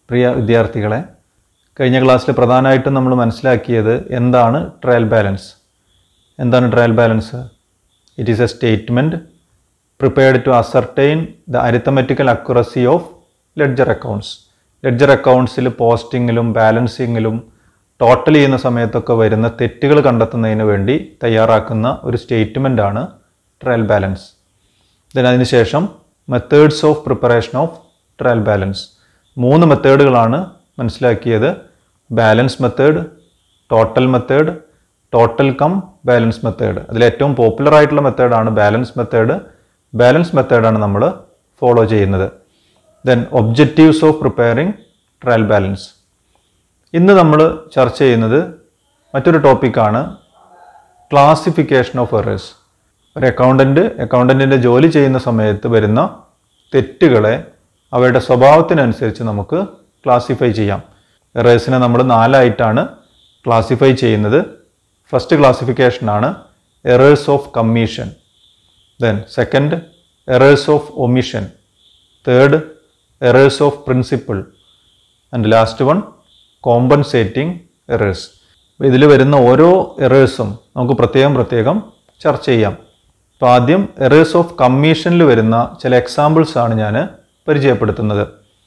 പ്രിയ വിദ്യാർത്ഥികളെ കഴിഞ്ഞ ക്ലാസ്സിൽ പ്രധാനമായിട്ടും നമ്മൾ മനസ്സിലാക്കിയത് എന്താണ് ട്രയൽ ബാലൻസ് എന്താണ് trial balance it is a statement prepared to ascertain the arithmetical accuracy of ledger accounts ledger അക്കൗണ്ട്സിൽ പോസ്റ്റിങ്ങിലും ബാലൻസിങ്ങിലും ടോട്ടൽ ചെയ്യുന്ന സമയത്തൊക്കെ വരുന്ന തെറ്റുകൾ കണ്ടെത്തുന്നതിന് വേണ്ടി തയ്യാറാക്കുന്ന ഒരു സ്റ്റേറ്റ്മെൻ്റ് ആണ് ട്രയൽ ബാലൻസ് ദെൻ അതിനുശേഷം methods of preparation of trial balance മൂന്ന് മെത്തേഡുകളാണ് മനസ്സിലാക്കിയത് balance method total method total cum balance method അതിൽ ഏറ്റവും പോപ്പുലർ ആയിട്ടുള്ള മെത്തേഡാണ് ബാലൻസ് മെത്തേഡ് ബാലൻസ് മെത്തേഡാണ് നമ്മൾ ഫോളോ ചെയ്യുന്നത് then objectives of preparing trial balance ഇന്ന് നമ്മൾ ചർച്ച ചെയ്യുന്നത് മറ്റൊരു ടോപ്പിക്കാണ് ക്ലാസിഫിക്കേഷൻ ഓഫ് എറേഴ്സ് ഒരു അക്കൗണ്ടൻറ്റ് അക്കൗണ്ടൻറ്റിൻ്റെ ജോലി ചെയ്യുന്ന സമയത്ത് വരുന്ന തെറ്റുകളെ അവയുടെ സ്വഭാവത്തിനനുസരിച്ച് നമുക്ക് ക്ലാസിഫൈ ചെയ്യാം എറേഴ്സിനെ നമ്മൾ നാലായിട്ടാണ് ക്ലാസിഫൈ ചെയ്യുന്നത് ഫസ്റ്റ് ക്ലാസിഫിക്കേഷനാണ് errors of commission then second errors of omission third errors of principle and last one compensating errors ഇതിൽ വരുന്ന ഓരോ എറേഴ്സും നമുക്ക് പ്രത്യേകം പ്രത്യേകം ചർച്ച ചെയ്യാം അപ്പോൾ ആദ്യം എറേഴ്സ് ഓഫ് കമ്മീഷനിൽ വരുന്ന ചില എക്സാമ്പിൾസ് ആണ് ഞാൻ പരിചയപ്പെടുത്തുന്നത്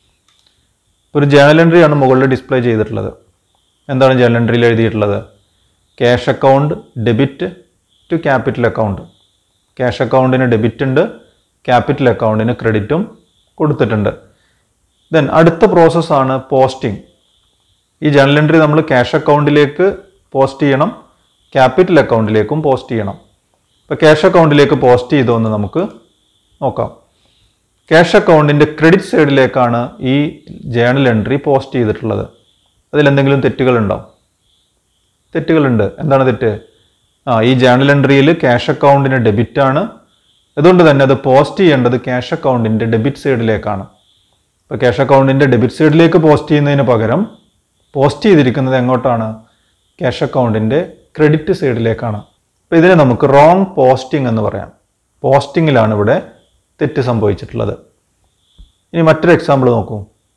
ഒരു ജേണൽ എൻട്രി ആണ് മുകളിൽ ഡിസ്പ്ലേ ചെയ്തിട്ടുള്ളത് എന്താണ് ജേണൽ എൻട്രിയിൽ എഴുതിയിട്ടുള്ളത് cash account debit to capital account cash അക്കൗണ്ടിന് ഡെബിറ്റ് ഉണ്ട് ക്യാപിറ്റൽ അക്കൗണ്ടിന് ക്രെഡിറ്റും കൊടുത്തിട്ടുണ്ട് ദെൻ അടുത്ത പ്രോസസ്സാണ് പോസ്റ്റിംഗ് ഈ ജേണൽ എൻട്രി നമ്മൾ ക്യാഷ് അക്കൗണ്ടിലേക്ക് പോസ്റ്റ് ചെയ്യണം ക്യാപിറ്റൽ അക്കൗണ്ടിലേക്കും പോസ്റ്റ് ചെയ്യണം ഇപ്പോൾ ക്യാഷ് അക്കൗണ്ടിലേക്ക് പോസ്റ്റ് ചെയ്തോ എന്ന് നമുക്ക് നോക്കാം ക്യാഷ് അക്കൗണ്ടിൻ്റെ ക്രെഡിറ്റ് സൈഡിലേക്കാണ് ഈ ജേണൽ എൻട്രി പോസ്റ്റ് ചെയ്തിട്ടുള്ളത് അതിലെന്തെങ്കിലും തെറ്റുകളുണ്ടോ തെറ്റുകളുണ്ട് എന്താണ് തെറ്റ് ആ ഈ ജേണൽ എൻട്രിയിൽ ക്യാഷ് അക്കൗണ്ടിന് ഡെബിറ്റ് ആണ് അതുകൊണ്ട് തന്നെ അത് പോസ്റ്റ് ചെയ്യേണ്ടത് ക്യാഷ് അക്കൗണ്ടിൻ്റെ ഡെബിറ്റ് സൈഡിലേക്കാണ് ഇപ്പോൾ ക്യാഷ് അക്കൗണ്ടിൻ്റെ ഡെബിറ്റ് സൈഡിലേക്ക് പോസ്റ്റ് ചെയ്യുന്നതിന് പകരം പോസ്റ്റ് ചെയ്തിരിക്കുന്നത് എങ്ങോട്ടാണ് ക്യാഷ് അക്കൗണ്ടിൻ്റെ ക്രെഡിറ്റ് സൈഡിലേക്കാണ് അപ്പോൾ ഇതിനെ നമുക്ക് റോങ് പോസ്റ്റിംഗ് എന്ന് പറയാം പോസ്റ്റിങ്ങിലാണ് ഇവിടെ തെറ്റ് സംഭവിച്ചിട്ടുള്ളത് ഇനി മറ്റൊരു എക്സാമ്പിൾ നോക്കൂ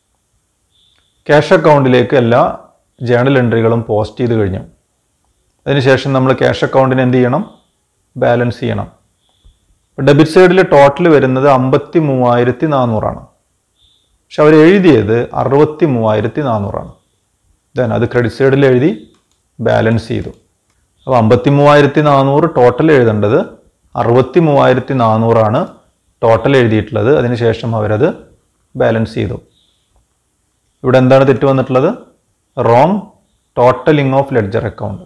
ക്യാഷ് അക്കൗണ്ടിലേക്ക് എല്ലാ ജേണൽ എൻട്രികളും പോസ്റ്റ് ചെയ്ത് കഴിഞ്ഞു അതിനുശേഷം നമ്മൾ ക്യാഷ് അക്കൗണ്ടിന് എന്ത് ചെയ്യണം ബാലൻസ് ചെയ്യണം ഡെബിറ്റ് സൈഡിൽ ടോട്ടൽ വരുന്നത് അമ്പത്തി മൂവായിരത്തി നാനൂറാണ് പക്ഷെ അവർ എഴുതിയത് അറുപത്തി മൂവായിരത്തി നാനൂറാണ് ദെൻ അത് ക്രെഡിറ്റ് സൈഡിൽ എഴുതി ബാലൻസ് ചെയ്തു അപ്പോൾ അമ്പത്തി മൂവായിരത്തി നാനൂറ് ടോട്ടൽ എഴുതേണ്ടത് അറുപത്തി മൂവായിരത്തി നാനൂറാണ് ടോട്ടൽ എഴുതിയിട്ടുള്ളത് അതിനുശേഷം അവരത് ബാലൻസ് ചെയ്തു ഇവിടെ എന്താണ് തെറ്റ് വന്നിട്ടുള്ളത് wrong totalling of ledger account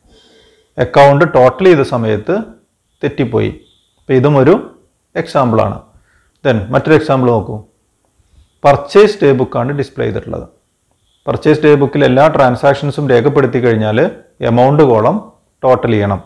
account total ചെയ്ത സമയത്ത് തെറ്റിപ്പോയി അപ്പോൾ ഇതും ഒരു എക്സാമ്പിളാണ് ദെൻ മറ്റൊരു എക്സാമ്പിൾ നോക്കൂ പർച്ചേസ് ഡേ ബുക്കാണ് ഡിസ്പ്ലേ ചെയ്തിട്ടുള്ളത് പർച്ചേസ് ഡേ ബുക്കിൽ എല്ലാ ട്രാൻസാക്ഷൻസും രേഖപ്പെടുത്തി കഴിഞ്ഞാൽ എമൗണ്ട് കോളം ടോട്ടൽ ചെയ്യണം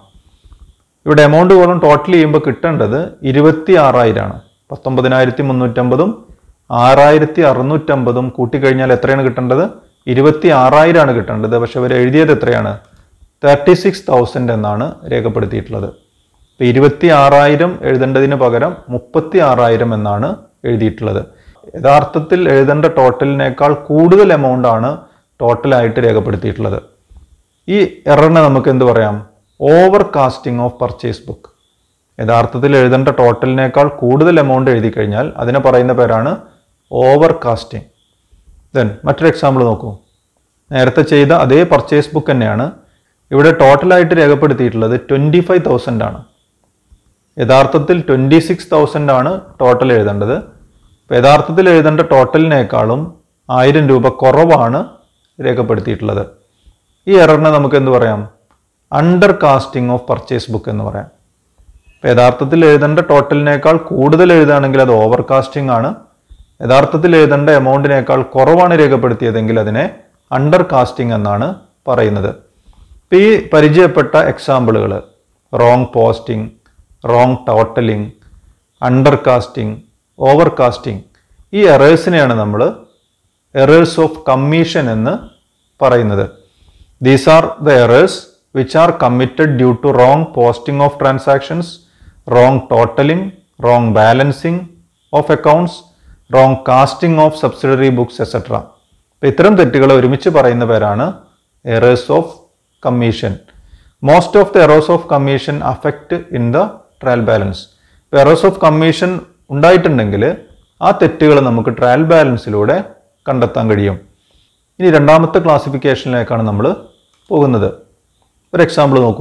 ഇവിടെ എമൗണ്ട് കോളം ടോട്ടൽ ചെയ്യുമ്പോൾ കിട്ടേണ്ടത് ഇരുപത്തി ആറായിരമാണ് പത്തൊമ്പതിനായിരത്തി മുന്നൂറ്റമ്പതും ആറായിരത്തി അറുന്നൂറ്റമ്പതും കൂട്ടിക്കഴിഞ്ഞാൽ എത്രയാണ് കിട്ടേണ്ടത് ഇരുപത്തി ആറായിരമാണ് കിട്ടേണ്ടത് പക്ഷെ അവർ എഴുതിയത് എത്രയാണ് തേർട്ടി സിക്സ് തൗസൻഡ് എന്നാണ് രേഖപ്പെടുത്തിയിട്ടുള്ളത് ഇപ്പം ഇരുപത്തി ആറായിരം എഴുതേണ്ടതിന് പകരം മുപ്പത്തി ആറായിരം എന്നാണ് എഴുതിയിട്ടുള്ളത് യഥാർത്ഥത്തിൽ എഴുതേണ്ട ടോട്ടലിനേക്കാൾ കൂടുതൽ എമൗണ്ട് ആണ് ടോട്ടലായിട്ട് രേഖപ്പെടുത്തിയിട്ടുള്ളത് ഈ എററിനെ നമുക്ക് എന്ത് പറയാം over casting of purchase book യഥാർത്ഥത്തിൽ എഴുതേണ്ട ടോട്ടലിനേക്കാൾ കൂടുതൽ എമൗണ്ട് എഴുതി കഴിഞ്ഞാൽ അതിനെ പറയുന്ന പേരാണ് ഓവർ കാസ്റ്റിംഗ് ദെൻ മറ്റൊരു എക്സാമ്പിൾ നോക്കൂ നേരത്തെ ചെയ്ത അതേ പർച്ചേസ് ബുക്ക് തന്നെയാണ് ഇവിടെ ടോട്ടലായിട്ട് രേഖപ്പെടുത്തിയിട്ടുള്ളത് ട്വൻറ്റി ഫൈവ് തൗസൻഡ് ആണ് യഥാർത്ഥത്തിൽ ട്വൻറ്റി സിക്സ് തൗസൻഡ് ആണ് ടോട്ടൽ എഴുതേണ്ടത് അപ്പോൾ യഥാർത്ഥത്തിൽ എഴുതേണ്ട ടോട്ടലിനേക്കാളും ആയിരം രൂപ കുറവാണ് രേഖപ്പെടുത്തിയിട്ടുള്ളത് ഈ എററിനെ നമുക്ക് എന്ത് പറയാം under casting of purchase book എന്ന് പറയാം ഇപ്പോൾ യഥാർത്ഥത്തിൽ എഴുതേണ്ട ടോട്ടലിനേക്കാൾ കൂടുതൽ എഴുതുകയാണെങ്കിൽ അത് ഓവർ കാസ്റ്റിംഗ് ആണ് യഥാർത്ഥത്തിൽ എഴുതേണ്ട എമൗണ്ടിനേക്കാൾ കുറവാണ് രേഖപ്പെടുത്തിയതെങ്കിൽ അതിനെ അണ്ടർ കാസ്റ്റിംഗ് എന്നാണ് പറയുന്നത് ഇപ്പോൾ ഈ പരിചയപ്പെട്ട എക്സാമ്പിളുകൾ wrong posting wrong totalling under casting over casting ഈ എറേഴ്സിനെയാണ് നമ്മൾ എറേഴ്സ് ഓഫ് കമ്മീഷൻ എന്ന് പറയുന്നത് these are the errors which are committed due to wrong posting of transactions wrong totalling wrong balancing of accounts wrong casting of subsidiary books etcetera അപ്പോൾ ഇത്തരം തെറ്റുകളെ ഒരുമിച്ച് പറയുന്ന പേരാണ് errors of commission most of the errors of commission affect in the trial balance ഇപ്പോൾ errors of commission ഉണ്ടായിട്ടുണ്ടെങ്കിൽ ആ തെറ്റുകൾ നമുക്ക് ട്രയൽ ബാലൻസിലൂടെ കണ്ടെത്താൻ കഴിയും ഇനി രണ്ടാമത്തെ ക്ലാസിഫിക്കേഷനിലേക്കാണ് നമ്മൾ പോകുന്നത് ഒരു എക്സാമ്പിൾ നോക്കൂ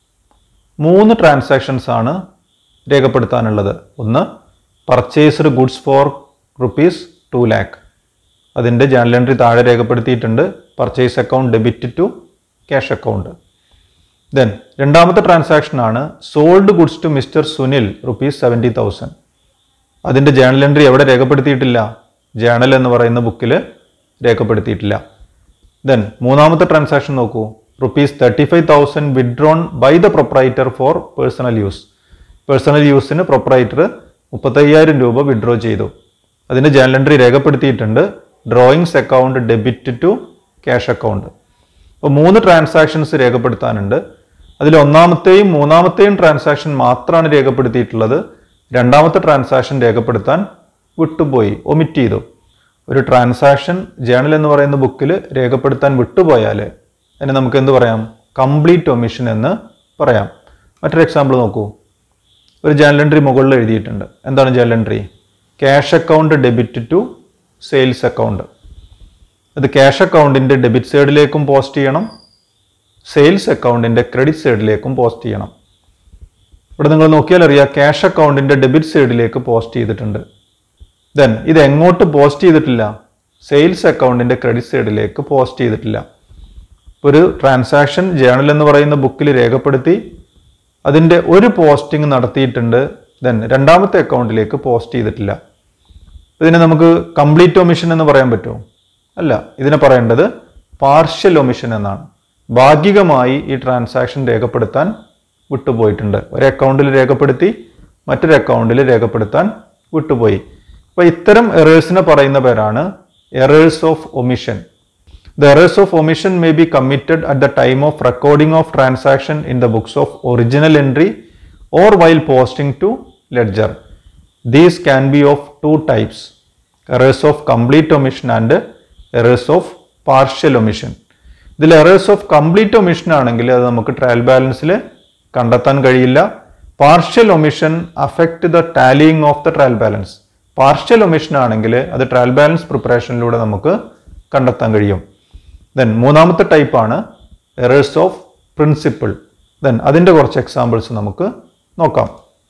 മൂന്ന് ട്രാൻസാക്ഷൻസ് ആണ് രേഖപ്പെടുത്താനുള്ളത് ഒന്ന് purchased goods for rupees two lakh അതിൻ്റെ ജേണൽ എൻട്രി താഴെ രേഖപ്പെടുത്തിയിട്ടുണ്ട് purchase account debit to cash account then രണ്ടാമത്തെ ട്രാൻസാക്ഷൻ ആണ് sold goods to mister Sunil rupees seventy thousand അതിൻ്റെ ജേണൽ എൻട്രി എവിടെ രേഖപ്പെടുത്തിയിട്ടില്ല ജേണൽ എന്ന് പറയുന്ന ബുക്കിൽ രേഖപ്പെടുത്തിയിട്ടില്ല ദെൻ മൂന്നാമത്തെ ട്രാൻസാക്ഷൻ നോക്കൂ rupees thirty five thousand withdrawn by the proprietor for personal use personal യൂസിന് പ്രൊപ്പറൈറ്റർ മുപ്പത്തയ്യായിരം രൂപ വിഡ്രോ ചെയ്തു അതിൻ്റെ ജേണൽ എൻട്രി രേഖപ്പെടുത്തിയിട്ടുണ്ട് drawings account debit to cash account അപ്പോൾ മൂന്ന് ട്രാൻസാക്ഷൻസ് രേഖപ്പെടുത്താനുണ്ട് അതിൽ ഒന്നാമത്തെയും മൂന്നാമത്തെയും ട്രാൻസാക്ഷൻ മാത്രമാണ് രേഖപ്പെടുത്തിയിട്ടുള്ളത് രണ്ടാമത്തെ ട്രാൻസാക്ഷൻ രേഖപ്പെടുത്താൻ വിട്ടുപോയി ഒമിറ്റ് ചെയ്തു ഒരു ട്രാൻസാക്ഷൻ ജേണൽ എന്ന് പറയുന്ന ബുക്കിൽ രേഖപ്പെടുത്താൻ വിട്ടുപോയാൽ അതിനെ നമുക്ക് എന്ത് പറയാം കംപ്ലീറ്റ് ഒമിഷൻ എന്ന് പറയാം മറ്റൊരു എക്സാമ്പിൾ നോക്കൂ ഒരു ജേണൽ എൻട്രി മുകളിൽ എഴുതിയിട്ടുണ്ട് എന്താണ് journal entry cash account debit to sales account അത് ക്യാഷ് അക്കൗണ്ടിൻ്റെ ഡെബിറ്റ് സൈഡിലേക്കും പോസ്റ്റ് ചെയ്യണം സെയിൽസ് അക്കൗണ്ടിൻ്റെ ക്രെഡിറ്റ് സൈഡിലേക്കും പോസ്റ്റ് ചെയ്യണം ഇവിടെ നിങ്ങൾ നോക്കിയാൽ അറിയാം ക്യാഷ് അക്കൗണ്ടിൻ്റെ ഡെബിറ്റ് സൈഡിലേക്ക് പോസ്റ്റ് ചെയ്തിട്ടുണ്ട് ദെൻ ഇത് എങ്ങോട്ട് പോസ്റ്റ് ചെയ്തിട്ടില്ല സെയിൽസ് അക്കൗണ്ടിൻ്റെ ക്രെഡിറ്റ് സൈഡിലേക്ക് പോസ്റ്റ് ചെയ്തിട്ടില്ല ഒരു ട്രാൻസാക്ഷൻ ജേണൽ എന്ന് പറയുന്ന ബുക്കിൽ രേഖപ്പെടുത്തി അതിൻ്റെ ഒരു പോസ്റ്റിംഗ് നടത്തിയിട്ടുണ്ട് ദെൻ രണ്ടാമത്തെ അക്കൗണ്ടിലേക്ക് പോസ്റ്റ് ചെയ്തിട്ടില്ല ഇതിനെ നമുക്ക് കംപ്ലീറ്റ് ഒമിഷൻ എന്ന് പറയാൻ പറ്റുമോ അല്ല ഇതിനെ പറയേണ്ടത് പാർഷ്യൽ ഒമിഷൻ എന്നാണ് ഭാഗികമായി ഈ ട്രാൻസാക്ഷൻ രേഖപ്പെടുത്താൻ വിട്ടുപോയിട്ടുണ്ട് ഒരു അക്കൗണ്ടിൽ രേഖപ്പെടുത്തി മറ്റൊരു അക്കൗണ്ടിൽ രേഖപ്പെടുത്താൻ വിട്ടുപോയി അപ്പോൾ ഇത്തരം എറേഴ്സിനെ പറയുന്ന പേരാണ് errors of omission The errors of omission may be committed at the time of recording of transaction in the books of original entry or while posting to ledger. These can be of two types errors of complete omission and errors of partial omission. ഇതിൽ errors of complete omission ആണെങ്കിൽ അത് നമുക്ക് trial ബാലൻസിൽ കണ്ടെത്താൻ കഴിയില്ല partial omission affect the tallying of the trial balance partial omission ആണെങ്കിൽ അത് trial balance പ്രിപ്പറേഷനിലൂടെ നമുക്ക് കണ്ടെത്താൻ കഴിയും ദെൻ മൂന്നാമത്തെ ടൈപ്പാണ് എറേഴ്സ് ഓഫ് പ്രിൻസിപ്പിൾ ദെൻ അതിൻ്റെ കുറച്ച് എക്സാമ്പിൾസ് നമുക്ക് നോക്കാം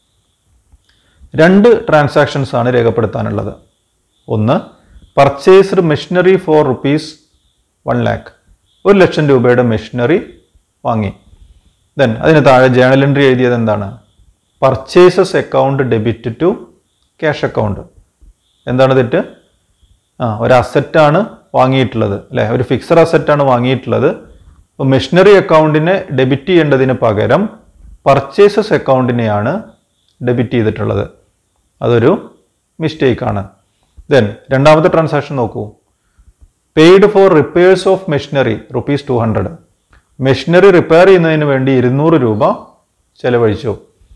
രണ്ട് ട്രാൻസാക്ഷൻസ് ആണ് രേഖപ്പെടുത്താനുള്ളത് ഒന്ന് purchased machinery for rupees one lakh ഒരു ലക്ഷം രൂപയുടെ മെഷീനറി വാങ്ങി ദെൻ അതിന് താഴെ ജേണൽ എൻട്രി എഴുതിയത് എന്താണ് purchases account debit to cash account എന്താണ് തെറ്റ് ആ ഒരു അസറ്റാണ് വാങ്ങിയിട്ടുള്ളത് അല്ലെ ഒരു ഫിക്സഡ് അസറ്റാണ് വാങ്ങിയിട്ടുള്ളത് അപ്പോൾ മെഷീനറി അക്കൗണ്ടിനെ ഡെബിറ്റ് ചെയ്യേണ്ടതിന് പകരം പർച്ചേസസ് അക്കൗണ്ടിനെയാണ് ഡെബിറ്റ് ചെയ്തിട്ടുള്ളത് അതൊരു മിസ്റ്റേക്ക് ആണ് ദെൻ രണ്ടാമത്തെ ട്രാൻസാക്ഷൻ നോക്കൂ paid for repairs of machinery rupees two hundred machinery repair ചെയ്യുന്നതിന് വേണ്ടി ഇരുന്നൂറ് രൂപ ചെലവഴിച്ചു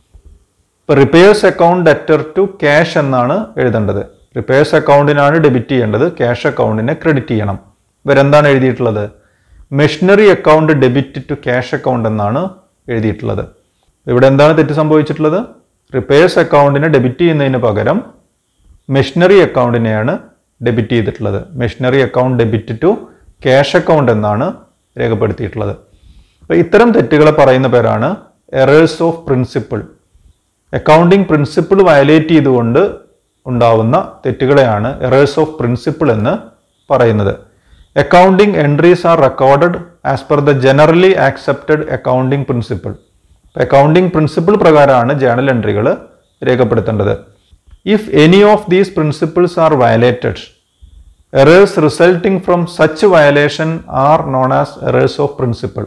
ഇപ്പോൾ repairs account debtor to cash എന്നാണ് എഴുതേണ്ടത് റിപ്പയേഴ്സ് അക്കൗണ്ടിനാണ് ഡെബിറ്റ് ചെയ്യേണ്ടത് ക്യാഷ് അക്കൗണ്ടിനെ ക്രെഡിറ്റ് ചെയ്യണം ഇവരെന്താണ് എഴുതിയിട്ടുള്ളത് machinery account debit to cash account എന്നാണ് എഴുതിയിട്ടുള്ളത് ഇവിടെ എന്താണ് തെറ്റ് സംഭവിച്ചിട്ടുള്ളത് റിപ്പയേഴ്സ് അക്കൗണ്ടിനെ ഡെബിറ്റ് ചെയ്യുന്നതിന് പകരം മെഷീനറി അക്കൗണ്ടിനെയാണ് ഡെബിറ്റ് ചെയ്തിട്ടുള്ളത് machinery account debit to cash account എന്നാണ് രേഖപ്പെടുത്തിയിട്ടുള്ളത് അപ്പോൾ ഇത്തരം തെറ്റുകളെ പറയുന്ന പേരാണ് errors of principle accounting principle violate ചെയ്തുകൊണ്ട് ഉണ്ടാവുന്ന തെറ്റുകളെയാണ് എറേഴ്സ് ഓഫ് പ്രിൻസിപ്പിൾ എന്ന് പറയുന്നത് accounting entries are recorded as per the generally accepted accounting principle accounting principle പ്രകാരമാണ് ജേണൽ എൻട്രികൾ രേഖപ്പെടുത്തേണ്ടത് if any of these principles are violated errors resulting from such violation are known as errors of principle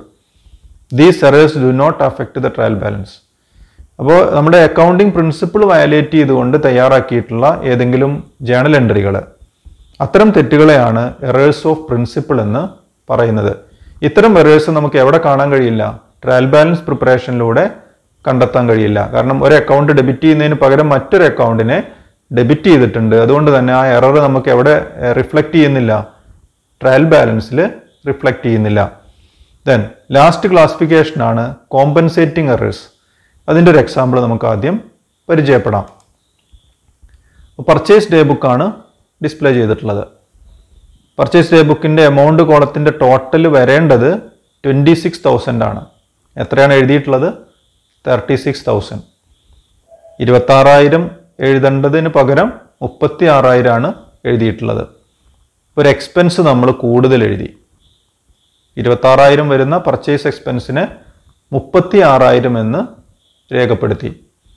these errors do not affect the trial balance അപ്പോൾ നമ്മുടെ accounting principle violate ചെയ്തുകൊണ്ട് തയ്യാറാക്കിയിട്ടുള്ള ഏതെങ്കിലും journal എൻട്രികൾ അത്തരം തെറ്റുകളെയാണ് errors of principle എന്ന് പറയുന്നത് ഇത്തരം errors നമുക്ക് എവിടെ കാണാൻ കഴിയില്ല ട്രയൽ ബാലൻസ് പ്രിപ്പറേഷനിലൂടെ കണ്ടെത്താൻ കഴിയില്ല കാരണം ഒരു അക്കൗണ്ട് ഡെബിറ്റ് ചെയ്യുന്നതിന് പകരം മറ്റൊരു അക്കൗണ്ടിനെ ഡെബിറ്റ് ചെയ്തിട്ടുണ്ട് അതുകൊണ്ട് തന്നെ ആ എറർ നമുക്ക് എവിടെ റിഫ്ലക്റ്റ് ചെയ്യുന്നില്ല ട്രയൽ ബാലൻസിൽ റിഫ്ലക്റ്റ് ചെയ്യുന്നില്ല ദെൻ ലാസ്റ്റ് ക്ലാസിഫിക്കേഷൻ ആണ് കോമ്പൻസേറ്റിംഗ് എറേഴ്സ് അതിൻ്റെ ഒരു എക്സാമ്പിൾ നമുക്ക് ആദ്യം പരിചയപ്പെടാം പർച്ചേസ് ഡേ ബുക്കാണ് ഡിസ്പ്ലേ ചെയ്തിട്ടുള്ളത് പർച്ചേസ് ഡേ ബുക്കിൻ്റെ എമൗണ്ട് കോളത്തിൻ്റെ ടോട്ടൽ വരേണ്ടത് ട്വൻറ്റി സിക്സ് തൗസൻഡ് ആണ് എത്രയാണ് എഴുതിയിട്ടുള്ളത് തേർട്ടി സിക്സ് തൗസൻഡ് ഇരുപത്താറായിരം എഴുതേണ്ടതിന് പകരം മുപ്പത്തി ആറായിരമാണ് എഴുതിയിട്ടുള്ളത് ഒരു എക്സ്പെൻസ് നമ്മൾ കൂടുതൽ എഴുതി ഇരുപത്താറായിരം വരുന്ന പർച്ചേസ് എക്സ്പെൻസിന് മുപ്പത്തി ആറായിരം എന്ന് രേഖപ്പെടുത്തി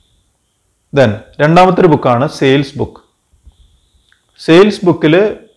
ദെൻ രണ്ടാമത്തെ ഒരു ബുക്കാണ് സെയിൽസ് ബുക്ക് സെയിൽസ് ബുക്കിൽ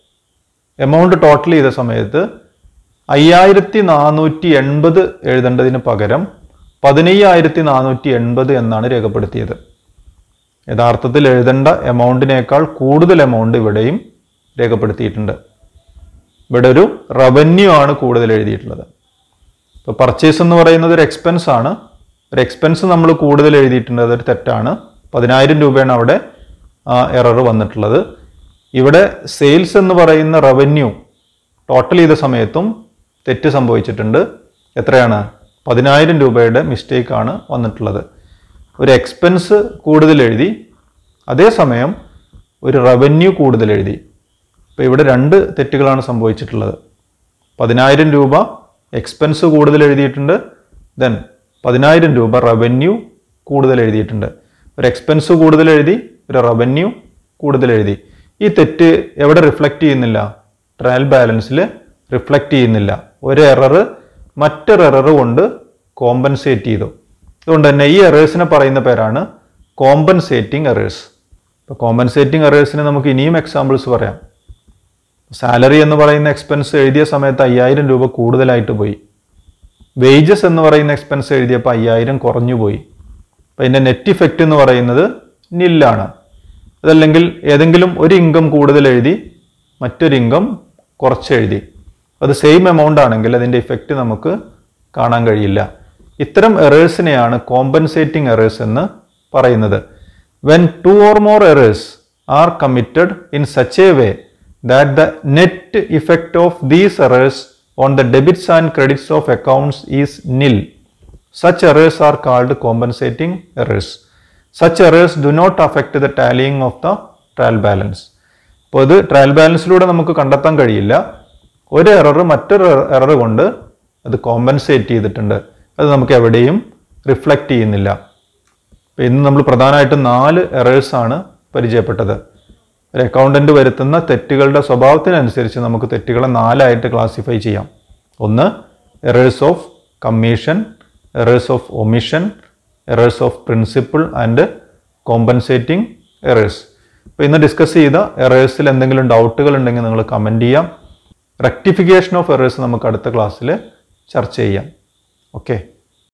എമൗണ്ട് ടോട്ടൽ ചെയ്ത സമയത്ത് അയ്യായിരത്തി നാനൂറ്റി എൺപത് എഴുതേണ്ടതിന് പകരം പതിനയ്യായിരത്തി നാനൂറ്റി എൺപത് എന്നാണ് രേഖപ്പെടുത്തിയത് യഥാർത്ഥത്തിൽ എഴുതേണ്ട എമൗണ്ടിനേക്കാൾ കൂടുതൽ എമൗണ്ട് ഇവിടെയും രേഖപ്പെടുത്തിയിട്ടുണ്ട് ഇവിടെ ഒരു റവന്യൂ ആണ് കൂടുതൽ എഴുതിയിട്ടുള്ളത് ഇപ്പോൾ പർച്ചേസ് എന്ന് പറയുന്നത് ഒരു എക്സ്പെൻസ് ആണ് ഒരു എക്സ്പെൻസ് നമ്മൾ കൂടുതൽ എഴുതിയിട്ടുണ്ട് അതൊരു തെറ്റാണ് പതിനായിരം രൂപയാണ് അവിടെ എറർ വന്നിട്ടുള്ളത് ഇവിടെ സെയിൽസ് എന്ന് പറയുന്ന റവന്യൂ ടോട്ടൽ ചെയ്ത സമയത്തും തെറ്റ് സംഭവിച്ചിട്ടുണ്ട് എത്രയാണ് പതിനായിരം രൂപയുടെ മിസ്റ്റേക്ക് ആണ് വന്നിട്ടുള്ളത് ഒരു എക്സ്പെൻസ് കൂടുതൽ എഴുതി അതേസമയം ഒരു റവന്യൂ കൂടുതൽ എഴുതി ഇപ്പോൾ ഇവിടെ രണ്ട് തെറ്റുകളാണ് സംഭവിച്ചിട്ടുള്ളത് പതിനായിരം രൂപ എക്സ്പെൻസ് കൂടുതൽ എഴുതിയിട്ടുണ്ട് ദെൻ പതിനായിരം രൂപ റവന്യൂ കൂടുതൽ എഴുതിയിട്ടുണ്ട് ഒരു എക്സ്പെൻസ് കൂടുതൽ എഴുതി ഒരു റവന്യൂ കൂടുതൽ എഴുതി ഈ തെറ്റ് എവിടെ റിഫ്ലക്റ്റ് ചെയ്യുന്നില്ല ട്രയൽ ബാലൻസിൽ റിഫ്ലക്റ്റ് ചെയ്യുന്നില്ല ഒരു എറർ മറ്റൊരു എറർ കൊണ്ട് കോമ്പൻസേറ്റ് ചെയ്തു അതുകൊണ്ട് തന്നെ ഈ എറേഴ്സിനെ പറയുന്ന പേരാണ് കോമ്പൻസേറ്റിംഗ് എറേഴ്സ് ഇപ്പോൾ കോമ്പൻസേറ്റിംഗ് എറേഴ്സിന് നമുക്ക് ഇനിയും എക്സാമ്പിൾസ് പറയാം സാലറി എന്ന് പറയുന്ന എക്സ്പെൻസ് എഴുതിയ സമയത്ത് അയ്യായിരം രൂപ കൂടുതലായിട്ട് പോയി വേജസ് എന്ന് പറയുന്ന എക്സ്പെൻസ് എഴുതിയപ്പോൾ അയ്യായിരം കുറഞ്ഞു പോയി അപ്പം അതിൻ്റെ നെറ്റ് ഇഫക്റ്റ് എന്ന് പറയുന്നത് നില്ലാണ് അതല്ലെങ്കിൽ ഏതെങ്കിലും ഒരു ഇൻകം കൂടുതൽ എഴുതി മറ്റൊരു ഇൻകം കുറച്ച് എഴുതി അത് സെയിം എമൗണ്ട് ആണെങ്കിൽ അതിൻ്റെ ഇഫക്റ്റ് നമുക്ക് കാണാൻ കഴിയില്ല ഇത്തരം എറേഴ്സിനെയാണ് കോമ്പൻസേറ്റിംഗ് എറേഴ്സ് എന്ന് പറയുന്നത് when two or more errors are committed in such a way that the net effect of these errors on the debits and credits of accounts is nil. Such errors are called compensating errors. Such errors do not affect the tallying of the trial balance. അപ്പോൾ ഇത് trial ബാലൻസിലൂടെ നമുക്ക് കണ്ടെത്താൻ കഴിയില്ല ഒരു error മറ്റൊരു error കൊണ്ട് അത് compensate ചെയ്തിട്ടുണ്ട് അത് നമുക്ക് എവിടെയും റിഫ്ലക്റ്റ് ചെയ്യുന്നില്ല അപ്പോൾ ഇന്ന് നമ്മൾ പ്രധാനമായിട്ടും നാല് എറേഴ്സാണ് പരിചയപ്പെട്ടത് ഒരു അക്കൗണ്ടന്റ് വരുത്തുന്ന തെറ്റുകളുടെ സ്വഭാവത്തിനനുസരിച്ച് നമുക്ക് തെറ്റുകളെ നാലായിട്ട് ക്ലാസിഫൈ ചെയ്യാം ഒന്ന് errors of commission errors of omission errors of principle and compensating errors അപ്പോൾ ഇന്ന് ഡിസ്കസ് ചെയ്ത എറേഴ്സിൽ എന്തെങ്കിലും ഡൗട്ടുകൾ ഉണ്ടെങ്കിൽ നിങ്ങൾ കമൻറ്റ് ചെയ്യാം റെക്ടിഫിക്കേഷൻ ഓഫ് എറേഴ്സ് നമുക്ക് അടുത്ത ക്ലാസ്സിൽ ചർച്ച ചെയ്യാം ഓക്കെ